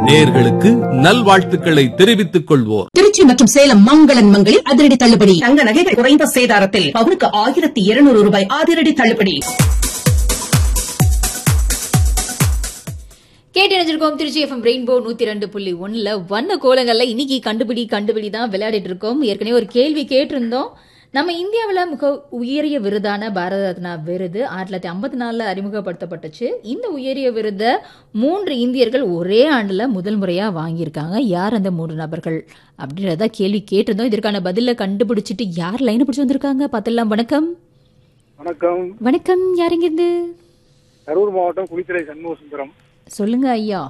நேர்களுக்கு நல்வாழ்த்துக்களை தெரிவித்துக் கொள்வோர் திருச்சி மற்றும் சேலம் மங்களன் மங்களில் அதிரடி தள்ளுபடி தங்க நகைகள் குறைந்த சேதாரத்தில் பவுனுக்கு ஆயிரத்தி இருநூறு ரூபாய் அதிரடி தள்ளுபடி கேட்டு நினைச்சிருக்கோம் திருச்சி எஃப்எம் ரெயின்போ நூத்தி ரெண்டு புள்ளி ஒன்னுல வண்ண கோலங்கள்ல இன்னைக்கு கண்டுபிடி கண்டுபிடி தான் விளையாடிட்டு இருக்கோம் ஏற்கனவே ஒரு கேள்வி கேட்டிருந்தோம் நம்ம இந்தியாவில் மிக உயரிய விருதான பாரத ரத்னா விருது ஆயிரத்தி தொள்ளாயிரத்தி ஐம்பத்தி நாலில் அறிமுகப்படுத்தப்பட்டுச்சு இந்த உயரிய விருதை மூன்று இந்தியர்கள் ஒரே ஆண்டில் முதல் முறையாக வாங்கியிருக்காங்க யார் அந்த மூன்று நபர்கள் அப்படின்றத கேள்வி கேட்டிருந்தோம் இதற்கான பதிலை கண்டுபிடிச்சிட்டு யார் லைனை பிடிச்சி வந்திருக்காங்க பார்த்துடலாம் வணக்கம் வணக்கம் வணக்கம் யாருங்கிருந்து கரூர் மாவட்டம் குளித்துறை சண்முக சுந்தரம் சொல்லுங்க ஐயா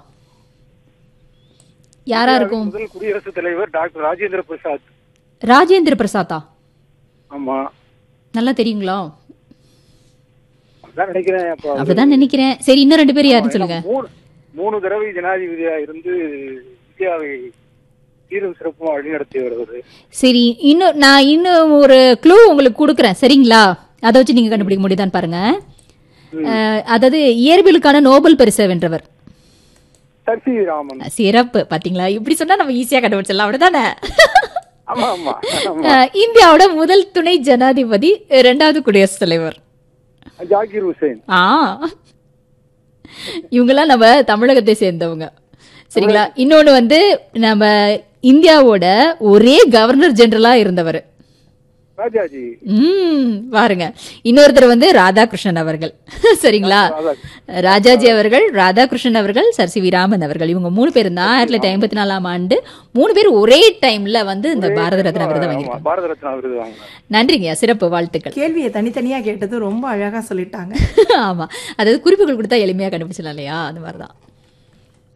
யாரா இருக்கும் முதல் குடியரசுத் தலைவர் டாக்டர் ராஜேந்திர பிரசாத் ராஜேந்திர பிரசாத்தா ஆமா நல்லா தெரியுங்களா அதான் நினைக்கிறேன் அப்ப அவரு அப்படிதான் நினைக்கிறேன் சரி இன்னும் ரெண்டு பேர் யாருன்னு சொல்லுங்க மூணு மூணு தடவை ஜனாதிபதியா இருந்து இந்தியாவை சீரும் சிறப்புமா வழிநடத்தி வருவது சரி இன்னும் நான் இன்னும் ஒரு க்ளூ உங்களுக்கு கொடுக்குறேன் சரிங்களா அதை வச்சு நீங்க கண்டுபிடிக்க முடியுதான்னு பாருங்க அஹ், அதாவது இயற்பியலுக்கான நோபல் பரிசை வென்றவர் சர்சி ராமன் சிறப்பு பாத்தீங்களா இப்படி சொன்னா நம்ம ஈஸியா கண்டுபிடிச்சிடலாம் அப்படிதானே ஆமா ஆமா ஆமா அஹ், இந்தியாவோட முதல் துணை ஜனாதிபதி இரண்டாவது குடியரசுத் தலைவர் ஜாகிர் ஹுசேன் ஆ இவங்கெல்லாம் நம்ம தமிழகத்தை சேர்ந்தவங்க சரிங்களா இன்னொன்னு வந்து நம்ம இந்தியாவோட ஒரே கவர்னர் ஜெனரலா இருந்தவர் ராஜாஜி ம் பாருங்க இன்னொருத்தர் வந்து ராதாகிருஷ்ணன் அவர்கள் சரிங்களா ராஜாஜி அவர்கள் ராதாகிருஷ்ணன் அவர்கள் சர் சி வி ராமன் அவர்கள் இவங்க மூணு பேரும் தான் ஆயிரத்தி தொள்ளாயிரத்தி ஐம்பத்தி நாலாம் ஆண்டு மூணு பேர் ஒரே டைம்ல வந்து இந்த பாரத ரத்னா விருதை ஆமா, வாங்கியிருக்காங்க பாரத ரத்னா விருது வாங்கினார் நன்றிங்க சிறப்பு வாழ்த்துக்கள் கேள்வியை தனித்தனியா கேட்டது ரொம்ப அழகா சொல்லிட்டாங்க ஆமா அதாவது குறிப்புகள் கொடுத்தா எளிமையா கண்டுபிடிச்சலாம் இல்லையா அந்த மாதிரிதான்